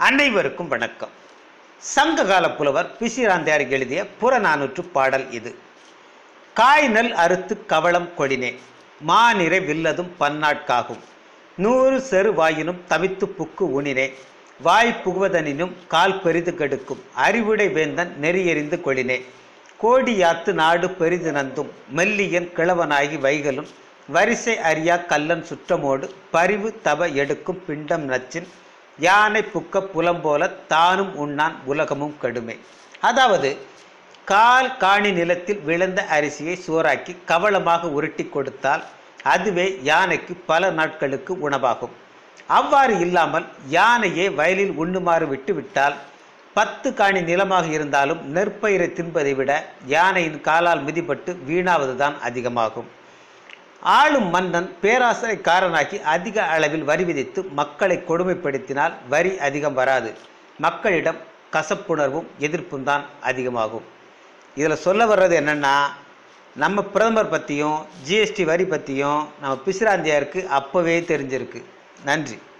அனைவருக்கும் வணக்கம் சங்ககால புலவர் பிசிராந்தையார் எழுதிய புறநானூற்று பாடல் இது காய் நெல் அறுத்து கவளம் கொடினே மாநிறை வில்லதும் பன்னாட்காகும் நூறு செரு வாயினும் தவித்து புக்கு உணினே வாய் புகுவதனினும் கால் பெரிது கெடுக்கும் அறிவுடை வேந்தன் நெறியெறிந்து கொளினே கோடியாத்து நாடு பெரிது நந்தும் மெல்லியன் கிழவனாகி வைகலும் வரிசை அறியா கல்லன் சுற்றமோடு பரிவு தவ எடுக்கும் பிண்டம் நச்சின் யானை புக்க புலம்போல தானும் உண்ணான் உலகமும் கெடுமே அதாவது கால் காணி நிலத்தில் விழுந்த அரிசியை சோறாக்கி கவளமாக உருட்டி கொடுத்தால் அதுவே யானைக்கு பல நாட்களுக்கு உணவாகும் அவ்வாறு இல்லாமல் யானையே வயலில் உண்ணுமாறு விட்டுவிட்டால் பத்து காணி நிலமாக இருந்தாலும் நெற்பயிரை தின்பதை விட யானையின் காலால் மிதிப்பட்டு வீணாவதுதான் அதிகமாகும் ஆளும் மன்னன் பேராசைக்காரனாகி அதிக அளவில் வரி விதித்து மக்களை கொடுமைப்படுத்தினால் வரி அதிகம் வராது மக்களிடம் கசப்புணர்வும் எதிர்ப்பும் தான் அதிகமாகும் இதில் சொல்ல வர்றது என்னென்னா நம்ம பிரதமர் பற்றியும் ஜிஎஸ்டி வரி பற்றியும் நம்ம பிசிராந்தியாருக்கு அப்போவே தெரிஞ்சிருக்கு நன்றி